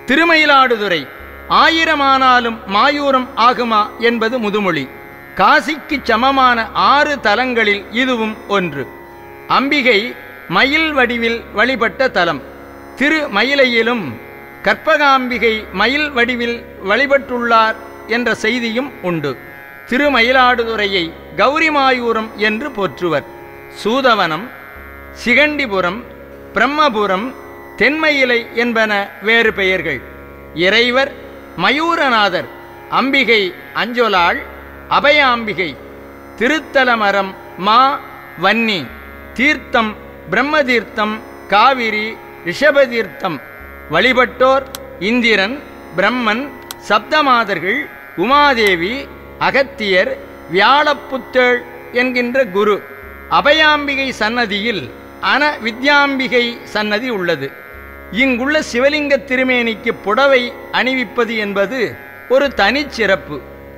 திருமயிலாடுதுறை ஆயிரமானாலும் மாயூரம் ஆகுமா என்பது முதுமொழி காசிக்குச் சமமான ஆறு தலங்களில் இதுவும் ஒன்று அம்பிகை மயில் வடிவில் வழிபட்ட தலம் திருமயிலையிலும் கற்பகாம்பிகை மயில் வடிவில் வழிபட்டுள்ளார் என்ற செய்தியும் உண்டு திருமயிலாடுதுறையை கௌரிமாயூரம் என்று போற்றுவர் சூதவனம் சிகண்டிபுரம் பிரம்மபுரம் தென்மயிலை என்பன வேறு பெயர்கள் இறைவர் மயூரநாதர் அம்பிகை அஞ்சொலாள் அபயாம்பிகை திருத்தலமரம் மா வன்னி தீர்த்தம் பிரம்மதீர்த்தம் காவிரி ரிஷபதீர்த்தம் வழிபட்டோர் இந்திரன் பிரம்மன் சப்தமாதர்கள் உமாதேவி அகத்தியர் வியாழப்புத்தேள் என்கின்ற குரு அபயாம்பிகை சன்னதியில் அன வித்யாம்பிகை சன்னதி உள்ளது இங்குள்ள சிவலிங்க திருமேனிக்கு புடவை அணிவிப்பது என்பது ஒரு தனிச்சிறப்பு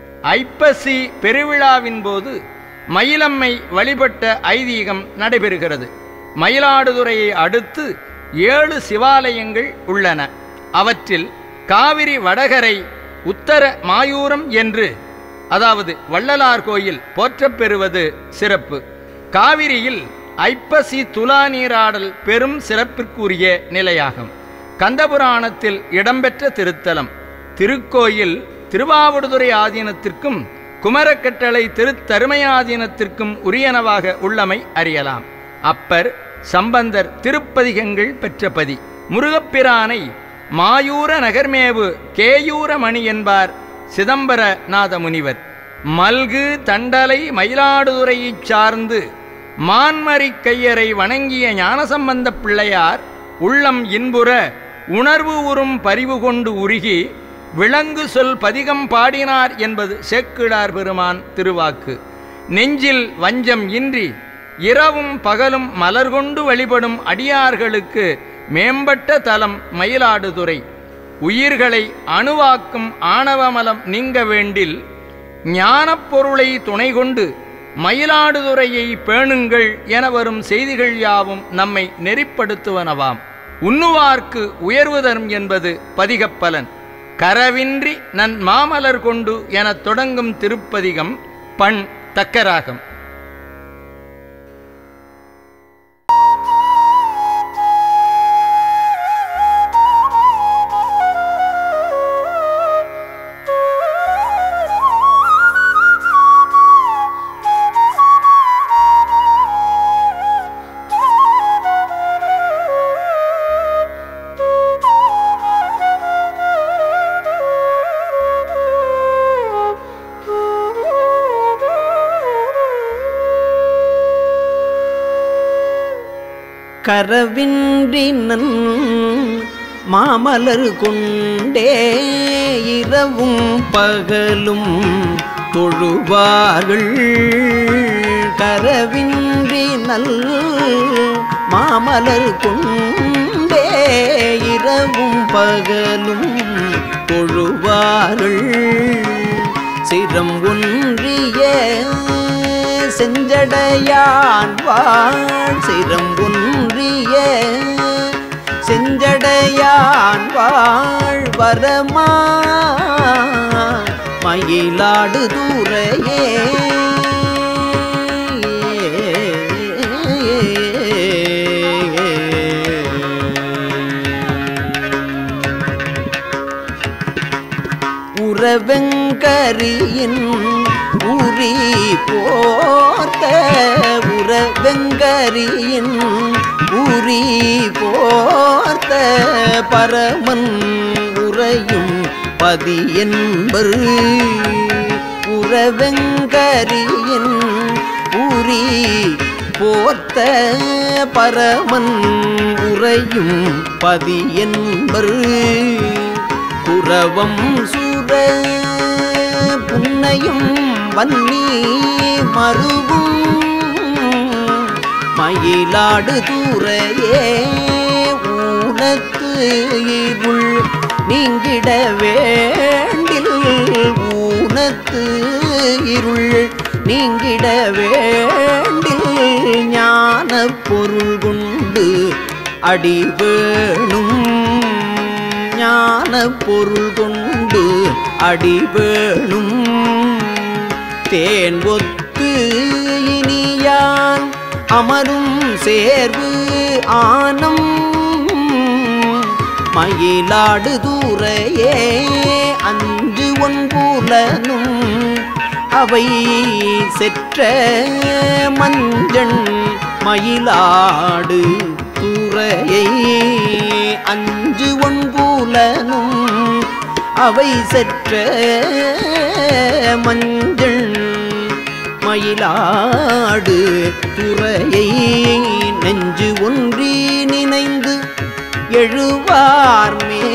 ஐப்பசி பெருவிழாவின் போது மயிலம்மை வழிபட்ட ஐதீகம் நடைபெறுகிறது மயிலாடுதுறையை அடுத்து ஏழு சிவாலயங்கள் உள்ளன அவற்றில் காவிரி வடகரை உத்தர மாயூரம் என்று அதாவது வள்ளலார் கோயில் போற்றப்பெறுவது சிறப்பு காவிரியில் ஐப்பசி துலா நீராடல் பெரும் சிறப்பிற்குரிய நிலையாகும் கந்தபுராணத்தில் இடம்பெற்ற திருத்தலம் திருக்கோயில் திருவாவடுதுறை ஆதீனத்திற்கும் குமரக்கட்டளை திருத்தருமையாதீனத்திற்கும் உரியனவாக உள்ளமை அறியலாம் அப்பர் சம்பந்தர் திருப்பதிகங்கள் பெற்ற பதி முருகப்பிரானை மாயூர நகர்மேவு கேயூரமணி என்பார் சிதம்பரநாத முனிவர் மல்கு தண்டலை மயிலாடுதுறையைச் சார்ந்து மான்மரி கையரை வணங்கிய ஞானசம்பந்த பிள்ளையார் உள்ளம் இன்புற உணர்வு உறும் பரிவு கொண்டு உருகி விலங்கு சொல் பதிகம் பாடினார் என்பது சேக்கிழார் பெருமான் திருவாக்கு நெஞ்சில் வஞ்சம் இன்றி இரவும் பகலும் மலர் கொண்டு வழிபடும் அடியார்களுக்கு மேம்பட்ட தலம் மயிலாடுதுறை உயிர்களை அணுவாக்கும் ஆணவமலம் நீங்க வேண்டில் ஞானப் பொருளை துணை கொண்டு மயிலாடுதுறையை பேணுங்கள் என வரும் செய்திகள் யாவும் நம்மை நெறிப்படுத்துவனவாம் உண்ணுவார்க்கு உயர்வு தரும் என்பது பதிகப்பலன் கரவின்றி நன் மாமலர் கொண்டு எனத் தொடங்கும் திருப்பதிகம் பண் தக்கராகம் கரவின்றி நன் மாமலர் கொண்டே இரவும் பகலும் தொழுவார்கள் கரவின்றி நல் மாமலர் கொண்டே இரவும் பகலும் தொழுவார்கள் சிரம் ஒன்றிய செஞ்சடையான் வாழ் சிரம் ஒன்றிய செஞ்சடையான் வாழ் வரமா மயிலாடு தூரையே உறவெங்கரியின் உரி போர்த்த உறவெங்கரியின் உரி போர்த்த பரமன் உறையும் பதி என்பர் உறவெங்கரியின் உரி போர்த்த பரமன் உறையும் பதி என்பர் குரவம் சுர புன்னையும் வன்னி மருவும் மயிலாடு தூரையே ஊனத்து இருள் நீங்கிட வேண்டில் ஊனத்து இருள் நீங்கிட வேண்டில் ஞான பொருள் கொண்டு அடி வேணும் ஞான பொருள் கொண்டு அடிவேணும் தேன் ஒத்து இனியான் அமரும் சேர்வு ஆனம் மயிலாடு தூரையே அஞ்சு ஒன்புலனும் அவை செற்ற மஞ்சள் மயிலாடு துறையை அஞ்சு ஒன்புலனும் அவை செற்ற மஞ்சள் மயிலாடு துறையை நெஞ்சு ஒன்றி நினைந்து எழுவார்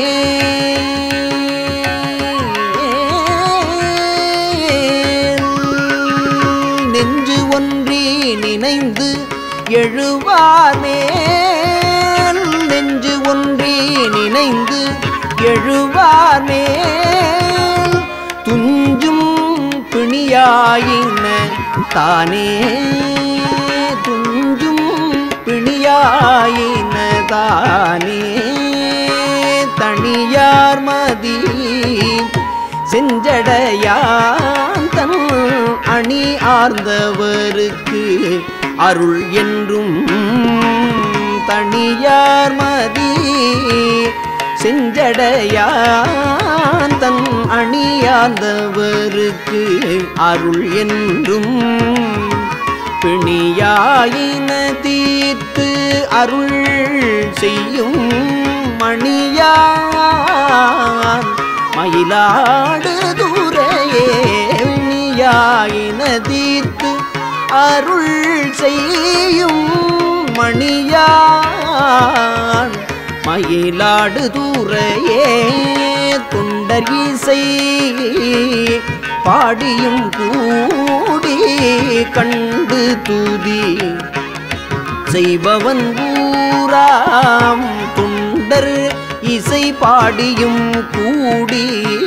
மேல் நெஞ்சு ஒன்றி நினைந்து எழுவார் மேல் நெஞ்சு ஒன்றி நினைந்து எழுவார் மேல் துஞ்சும் பிணியாயின தானே துஞ்சும் பிணியாயின தானே தனியார் மதி செஞ்சடையான் தன் அணி ஆர்ந்தவருக்கு அருள் என்றும் தனியார் மதி செஞ்சடையான் தன் அணியார்ந்தவருக்கு அருள் என்றும் பிணியாயின தீர்த்து அருள் செய்யும் மணியான் மயிலாடு தூரையே விணியாயின தீர்த்து அருள் செய்யும் மணியான் மயிலாடு தூரையே தொண்டர் இசை பாடியும் கூடி கண்டு தூதி செய்பவன் ஊராம் தொண்டர் இசை பாடியும் கூடி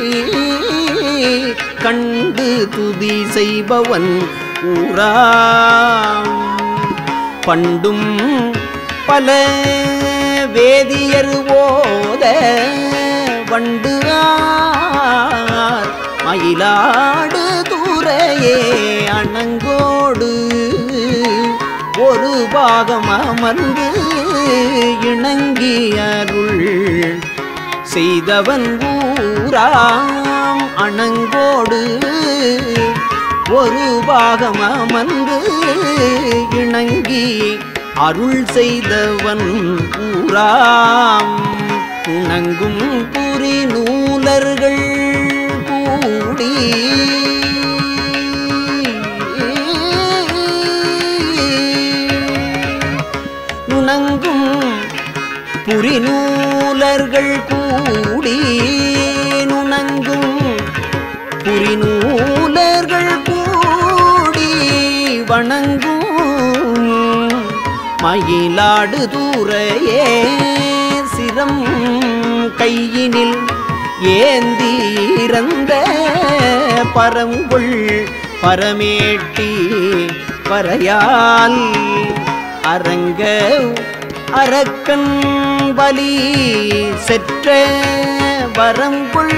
கண்டு துதி செய்பவன் ஊராம் பண்டும் பல வேதியர் ஓத வண்டு ஆர் மயிலாடு தூரையே அணங்கோடு ஒரு பாகம் அமர்ந்து இணங்கி அருள் செய்தவன் ஊராம் அணங்கோடு ஒரு பாகம் அமர்ந்து இணங்கி அருள் செய்தவன் ஊராம் உணங்கும் புரி நூலர்கள் கூடி நுணங்கும் புரிநூலர்கள் கூடி நுணங்கும் புரிநூலர்கள் கூடி வணங்கும் மயிலாடு தூரையே சிரம் கையினில் ஏந்தி இறந்த பரங்குள் பரமேட்டி பறையால் அரங்க அரக்கன் பலி செற்ற வரங்குள்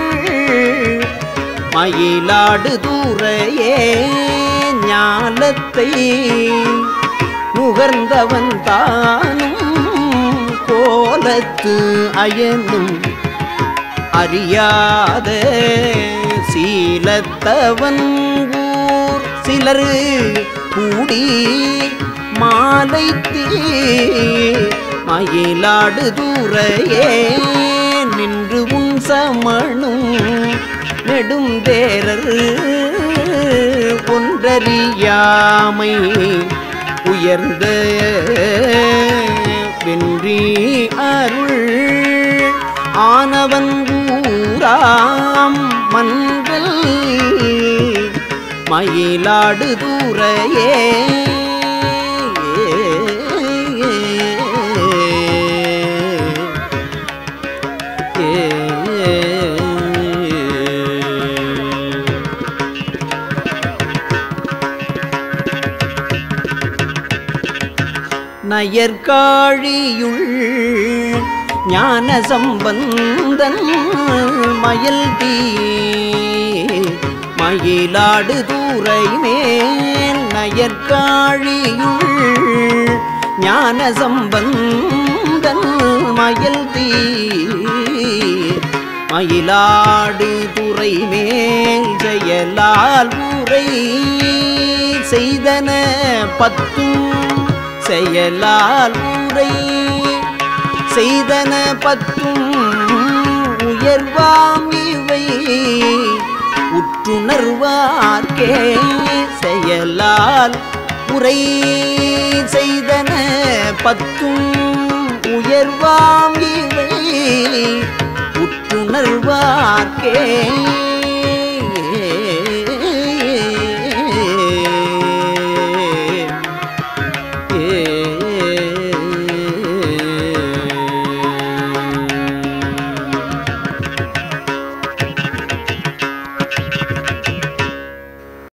மயிலாடு தூரையே ஞாலத்தை நுகர்ந்தவன் தானும் கோலத்து அயனும் அறியாத சீலத்தவன் ஊர் சிலர் கூடி மாலை தீ மயிலாடு தூரையே நின்று உன் சமணும் நெடும் தேரர் ஒன்றறியாமை உயர்ந்த வென்றி அருள் ஆனவன் ஊராம் மன்றல் மயிலாடு தூரையே நயற்காழியுள் ஞான சம்பந்தன் மயில் தீ மயிலாடு தூரை மேல் நயற்காழியுள் ஞான சம்பந்தன் மயில் தீ மயிலாடு துறை மேல் செயலால் உரை செய்தன பத்தும் செயலால் உரை செய்தன பத்தும் உயர்வாம் இவை உற்றுணர்வார்க்கே செயலால் உரை செய்தன பத்தும் உயர்வாம் இவை உற்றுணர்வார்க்கே